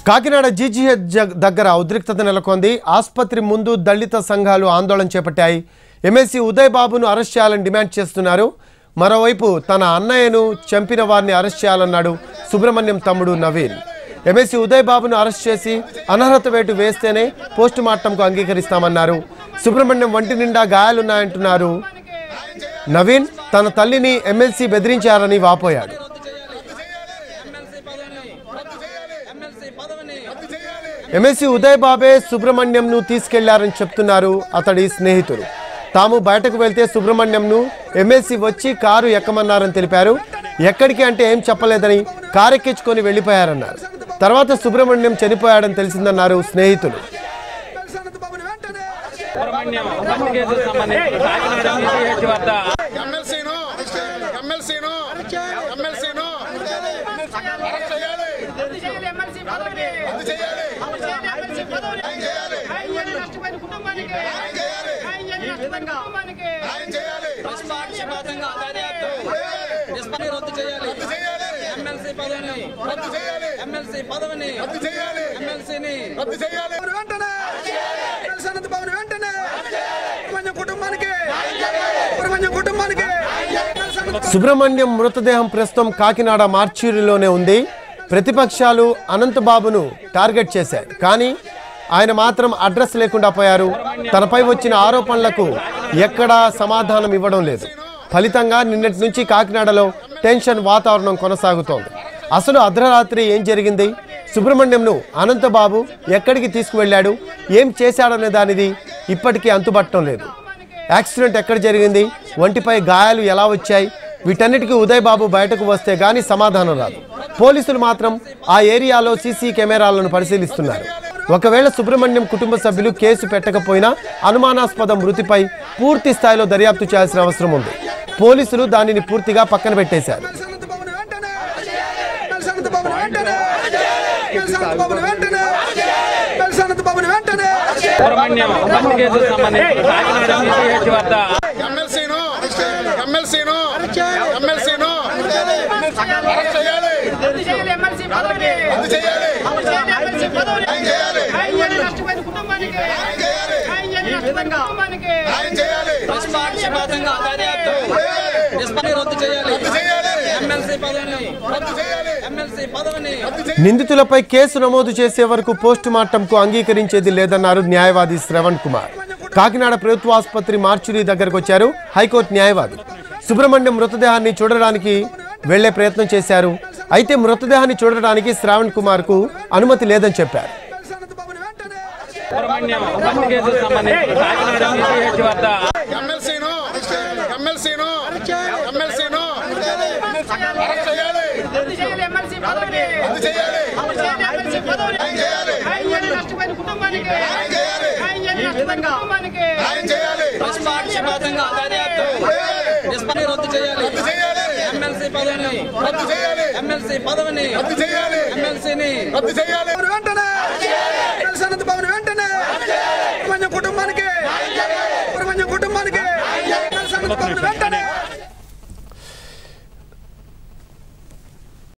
Kakinada GGH jug- దగ్గర ఉద్రిక్తత నెలకొంది ఆసుపత్రి ముందు దళిత సంఘాలు ఆందోళన చేపట్టాయి ఎమ్మెల్సీ ఉదయ్ బాబును అరెస్ట్ చేయాలని డిమాండ్ చేస్తున్నారు మరోవైపు తన అన్నయ్యను చంపిన వారిని అరెస్ట్ చేయాలన్నాడు సుబ్రహ్మణ్యం తమ్ముడు నవీన్ ఎమ్మెల్సీ ఉదయ్ బాబును అరెస్ట్ చేసి అనర్హత వేటు వేస్తేనే పోస్టు మార్టంకు అంగీకరిస్తామన్నారు సుబ్రహ్మణ్యం వంటి నిండా గాయాలున్నాయంటున్నారు నవీన్ తన తల్లిని ఎమ్మెల్సీ బెదిరించారని వాపోయాడు ఎమ్మెల్సీ ఉదయ్ బాబే సుబ్రహ్మణ్యంను తీసుకెళ్లారని చెప్తున్నారు అతడి స్నేహితులు తాము బయటకు వెళ్తే సుబ్రహ్మణ్యంను ఎమ్మెల్సీ వచ్చి కారు ఎక్కమన్నారని తెలిపారు ఎక్కడికి అంటే ఏం చెప్పలేదని కారు ఎక్కించుకొని వెళ్ళిపోయారన్నారు తర్వాత సుబ్రహ్మణ్యం చనిపోయాడని తెలిసిందన్నారు స్నేహితులు సుబ్రహ్మణ్యం హత్య కేసుకు సంబంధించి కాకినాడ జీజీహెచ్ వద్ద ఎమ్మెల్సీను ఎమ్మెల్సీను ఎమ్మెల్సీను అరెస్ట్ చేయాలి రద్దు చేయాలి ఎమ్మెల్సీ పదవిని రద్దు చేయాలి రద్దు చేయాలి ఎమ్మెల్సీ పదవిని ఆయన చేయాలి ఆయన నష్టపోయిన కుటుంబానికి ఆయన చేయాలి ఆయన నష్టపోయిన కుటుంబానికి ఆయన చేయాలి నిష్పాక్షపాతంగా దర్యాప్తు నిష్పత్తి రద్దు చేయాలి రద్దు చేయాలి ఎమ్మెల్సీ పదవిని రద్దు చేయాలి ఎమ్మెల్సీ పదవిని రద్దు చేయాలి ఎమ్మెల్సీని రద్దు చేయాలి వెంటనే ఎమ్మెల్సీ భవన్ వెంటనే సుబ్రహ్మణ్యం కుటుంబానికి సుబ్రహ్మణ్యం కుటుంబానికి సుబ్రహ్మణ్యం మృతదేహం ప్రస్తుతం కాకినాడ మార్చూరిలోనే ఉంది ప్రతిపక్షాలు అనంతబాబును టార్గెట్ చేశాయి కానీ ఆయన మాత్రం అడ్రస్ లేకుండా పోయారు తనపై వచ్చిన ఆరోపణలకు ఎక్కడా సమాధానం ఇవ్వడం లేదు ఫలితంగా నిన్నటి నుంచి కాకినాడలో టెన్షన్ వాతావరణం కొనసాగుతోంది అసలు అర్ధరాత్రి ఏం జరిగింది సుబ్రహ్మణ్యంను అనంతబాబు ఎక్కడికి తీసుకువెళ్ళాడు ఏం చేశాడనే దానిది ఇప్పటికీ అంతుబట్టడం లేదు యాక్సిడెంట్ ఎక్కడ జరిగింది ఒంటిపై గాయాలు ఎలా వచ్చాయి వీటన్నిటికీ ఉదయ్ బాబు బయటకు వస్తే గానీ సమాధానం రాదు పోలీసులు మాత్రం ఆ ఏరియాలో సీసీ కెమెరాలను పరిశీలిస్తున్నారు ఒకవేళ సుబ్రహ్మణ్యం కుటుంబ సభ్యులు కేసు పెట్టకపోయినా అనుమానాస్పద మృతిపై పూర్తి స్థాయిలో దర్యాప్తు చేయాల్సిన అవసరం ఉంది పోలీసులు దానిని పూర్తిగా పక్కన పెట్టేశారు ఎమ్మెల్సీ భవన్ వెంటనే ఎమ్మెల్సీ భవన్ వెంటనే ఎమ్మెల్సీ భవన్ వెంటనే ఎమ్మెల్సీ భవన్ వెంటనే సుబ్రహ్మణ్యం హత్య కేసుకు సంబంధించి కాకినాడ జీజీహెచ్ వద్ద ఎమ్మెల్సీను ఎమ్మెల్సీను ఎమ్మెల్సీను అరెస్ట్ చేయాలి రద్దు చేయాలి ఎమ్మెల్సీ పదవిని రద్దు చేయాలి రద్దు చేయాలి ఎమ్మెల్సీ పదవిని ఆయన చేయాలి ఆయన నష్టపోయిన కుటుంబానికి ఆయన చేయాలి ఆయన నష్టపోయిన కుటుంబానికి ఆయన చేయాలి నిష్పాక్షపాతంగా దర్యాప్తు నిష్పత్తి రద్దు చేయాలి రద్దు చేయాలి ఎమ్మెల్సీ పదవిని రద్దు చేయాలి ఎమ్మెల్సీ పదవిని రద్దు చేయాలి నిందితులపై కేసు నమోదు చేసే వరకు పోస్టు మార్టంకు అంగీకరించేది లేదన్నారు న్యాయవాది శ్రవణ్ కుమార్ కాకినాడ ప్రభుత్వ ఆసుపత్రి మార్చురీ దగ్గరకు వచ్చారు హైకోర్టు న్యాయవాది సుబ్రహ్మణ్యం మృతదేహాన్ని చూడడానికి వెళ్లే ప్రయత్నం చేశారు అయితే మృతదేహాన్ని చూడడానికి శ్రావణ్ కుమార్ కు అనుమతి లేదని చెప్పారు ఎమ్మెల్సీ భవన్ వెంటనే సుబ్రహ్మణ్యం హత్య కేసుకు సంబంధించి కాకినాడ జీజీహెచ్ వద్ద ఎమ్మెల్సీను ఎమ్మెల్సీను ఎమ్మెల్సీను అరెస్ట్ చేయాలి రద్దు చేయాలి ఎమ్మెల్సీ పదవిని రద్దు చేయాలి రద్దు చేయాలి ఎమ్మెల్సీ పదవిని ఆయన చేయాలి ఆయన నష్టపోయిన కుటుంబానికి ఆయన చేయాలి ఆయన నష్టపోయిన కుటుంబానికి ఆయన చేయాలి నిష్పాక్షపాతంగా దర్యాప్తు నిష్పత్తి రద్దు చేయాలి రద్దు చేయాలి ఎమ్మెల్సీ పదవిని రద్దు చేయాలి ఎమ్మెల్సీ పదవిని రద్దు చేయాలి ఎమ్మెల్సీని రద్దు చేయాలి భవన్ వెంటనే ఎమ్మెల్సీ భవన్ వెంటనే సుబ్రహ్మణ్యం కుటుంబానికి సుబ్రహ్మణ్యం కుటుంబానికి ఎమ్మెల్సీ భవన్ వెంటనే